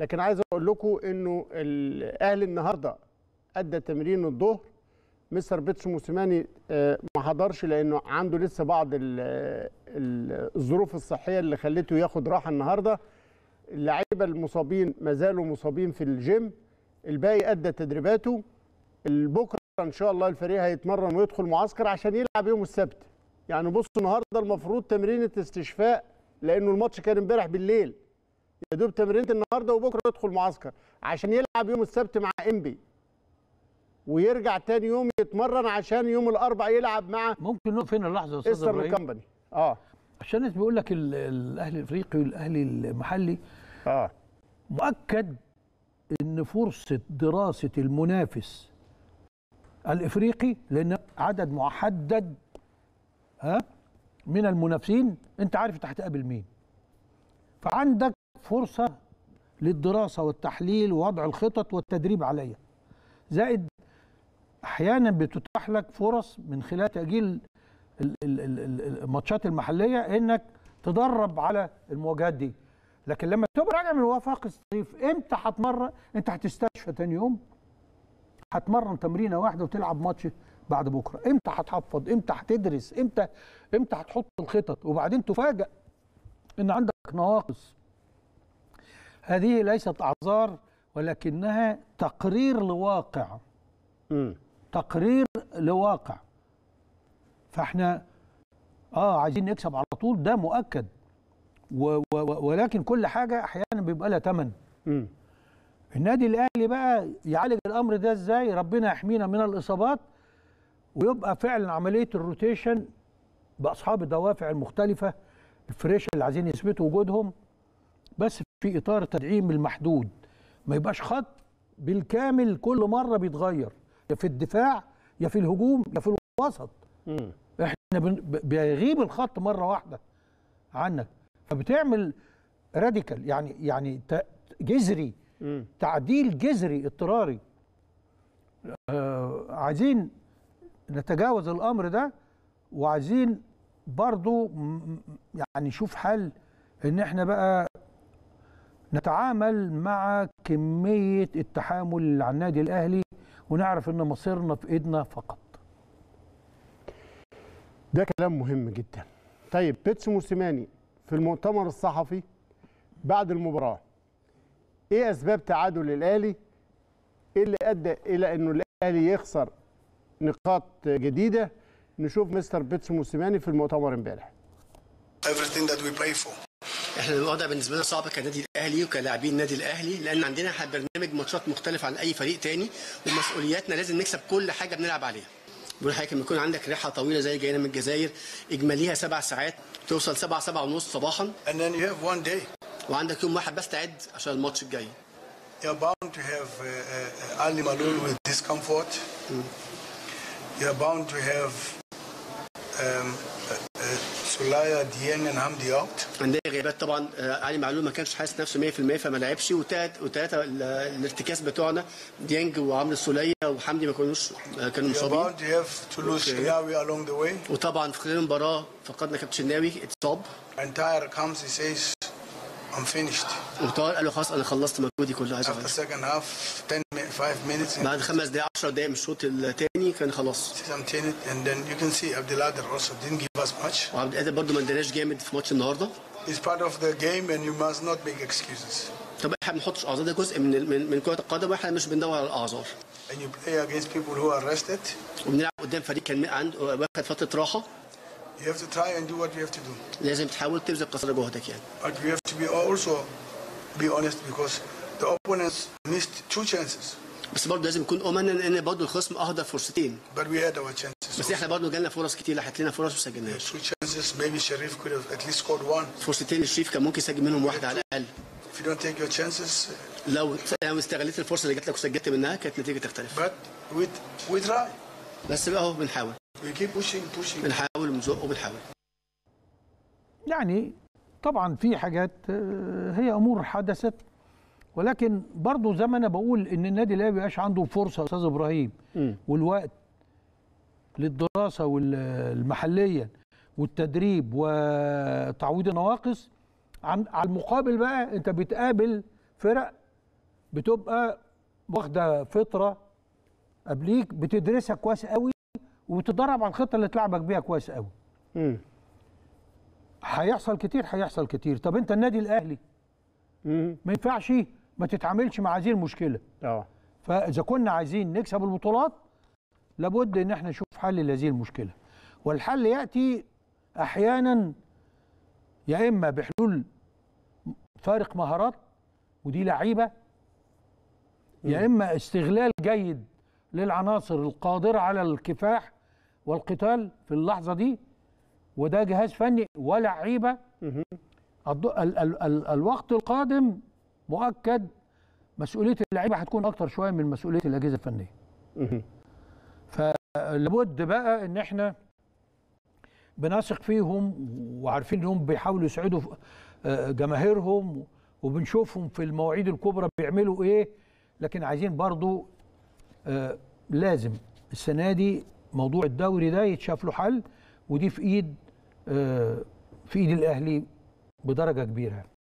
لكن عايز اقول لكم انه الاهلي النهارده ادى تمرين الظهر مستر بيتسو موسيماني آه، ما حضرش لانه عنده لسه بعض ال- ال- الظروف الصحيه اللي خلته ياخد راحه النهارده اللعيبه المصابين ما زالوا مصابين في الجيم الباقي ادى تدريباته بكره ان شاء الله الفريق هيتمرن ويدخل معسكر عشان يلعب يوم السبت يعني بصوا النهارده المفروض تمرينه استشفاء لانه الماتش كان امبارح بالليل يا دوب تمرينه النهارده وبكره يدخل معسكر عشان يلعب يوم السبت مع انبي ويرجع تاني يوم يتمرن عشان يوم الاربع يلعب مع ممكن نقف هنا لحظه يا استاذ ايسترن ابراهيم كامباني اه عشان الناس بيقول لك ال- الاهلي الافريقي والاهلي المحلي اه مؤكد ان فرصه دراسه المنافس الافريقي لان عدد محدد ها من المنافسين انت عارف انت هتقابل مين فعندك فرصه للدراسه والتحليل ووضع الخطط والتدريب عليها زائد احيانا بتتاح لك فرص من خلال تاجيل ال- ال- ال- ال- الماتشات المحليه انك تدرب على المواجهات دي لكن لما تبقى راجع من وفاق الصيف امتى هتمرن انت هتستشفى تاني يوم هتمرن تمرينه واحده وتلعب ماتش بعد بكره امتى هتحفظ امتى هتدرس امتى امتى هتحط الخطط وبعدين تفاجأ ان عندك نواقص هذه ليست اعذار ولكنها تقرير لواقع امم تقرير لواقع فاحنا اه عايزين نكسب على طول ده مؤكد و و و- ولكن كل حاجه احيانا بيبقى لها ثمن امم النادي الاهلي بقى يعالج الامر ده ازاي ربنا يحمينا من الاصابات ويبقى فعلا عمليه الروتيشن باصحاب الدوافع المختلفه الفريش اللي عايزين يثبتوا وجودهم بس في اطار التدعيم المحدود ما يبقاش خط بالكامل كل مره بيتغير يا في الدفاع يا في الهجوم يا في الوسط امم احنا بن- ب- بيغيب الخط مره واحده عنك فبتعمل راديكال يعني يعني ت- جذري امم تعديل جذري اضطراري آه عايزين نتجاوز الامر ده وعايزين برضو م- م- يعني نشوف حل ان احنا بقى نتعامل مع كمية التحامل اللي على النادي الاهلي ونعرف ان مصيرنا في ايدنا فقط ده كلام مهم جدا طيب بيتسو موسيماني في المؤتمر الصحفي بعد المباراة ايه اسباب تعادل الاهلي ايه اللي ادى الى انه الاهلي يخسر نقاط جديدة نشوف مستر بيتسو موسيماني في المؤتمر امبارح everything that we pray for. احنا الوضع بالنسبه لنا صعب كنادي الاهلي وكلاعبين النادي الاهلي لان عندنا ح- برنامج ماتشات مختلف عن اي فريق تاني ومسؤولياتنا لازم نكسب كل حاجه بنلعب عليها بقول حضرتك لما يكون عندك رحله طويله زي جاينا من الجزائر اجماليها سبع ساعات توصل سبعة سبعة ونص صباحا And then you have one day. وعندك يوم واحد بس تعد عشان الماتش الجاي You're bound to have uh, uh, Ali Malul with discomfort. You're bound to have um, uh, uh, Sulaya, Dieng, and Hamdi out. عندنا غيابات طبعا آه، علي معلول ما كانش حاسس نفسه 100% فما لعبش وتلات وثلاثه الارتكاز بتوعنا ديانج وعمرو السوليه وحمدي ما كانوش آه، كانوا You're مصابين bound to have to lose Okay. Shinawi along the way. وطبعا في خلال المباراه فقدنا كابتن شناوي اتصاب And Tyre comes, he says, I'm finished. وطاهر قال له خلاص انا خلصت مجهودي كله عايز After أغير. second half, 10, mi- 5 minutes, and بعد خمس دقايق 10 دقايق من الشوط الثاني كان خلاص says, I'm tenant. And then you can see Abdelader also didn't give us much. وعبد القادر برضه ما اداناش جامد في ماتش النهارده It's part of the game and you must not make excuses. طب احنا ما بنحطش اعذار ده جزء من من, من كره القدم واحنا مش بندور على الاعذار And you play against people who are rested. وبنلعب قدام فريق كان عنده واخد فتره راحه You have to try and do what you have to do. لازم تحاول تبذل قصارى جهدك يعني But we have to be also be honest because the opponents missed two chances. بس برضه لازم نكون امنا ان برضه الخصم اهدر فرصتين But we had our chances. بس احنا برضه جالنا فرص كتير لحقت لنا فرص ما سجلناش Two chances, maybe Sharif could have at least scored one. فرصتين للشريف كان ممكن يسجل منهم واحده على الاقل If you don't take your chances, لو لو استغليت الفرصه اللي جات لك وسجلت منها كانت النتيجه تختلف but we we try. بس بقى اهو بنحاول We keep pushing, pushing. بنحاول وبنزق وبنحاول يعني طبعا في حاجات آه، هي امور حدثت ولكن برضو زي ما انا بقول ان النادي الاهلي بيبقاش عنده فرصه يا استاذ ابراهيم والوقت للدراسه والمحليه والتدريب وتعويض النواقص عن على المقابل بقى انت بتقابل فرق بتبقى واخده فتره قبليك بتدرسها كويس قوي وبتتدرب على الخطه اللي تلعبك بيها كويس قوي مم. هيحصل كتير هيحصل كتير طب انت النادي الاهلي مم. ما ينفعش ما تتعاملش مع هذه المشكله اه فاذا كنا عايزين نكسب البطولات لابد ان احنا نشوف حل لهذه المشكله والحل ياتي احيانا يا اما بحلول فارق مهارات ودي لعيبه يا اما استغلال جيد للعناصر القادره على الكفاح والقتال في اللحظه دي وده جهاز فني ولعيبه مهم. الض- ال ال ال الوقت القادم مؤكد مسؤوليه اللعيبه هتكون اكتر شويه من مسؤوليه الاجهزه الفنيه مهم. لابد بقى ان احنا بنثق فيهم وعارفين انهم بيحاولوا يسعدوا ف- آه، جماهيرهم وبنشوفهم في المواعيد الكبرى بيعملوا ايه لكن عايزين برضو آه، لازم السنه دي موضوع الدوري ده يتشاف له حل ودي في ايد آه، في ايد الاهلي بدرجه كبيره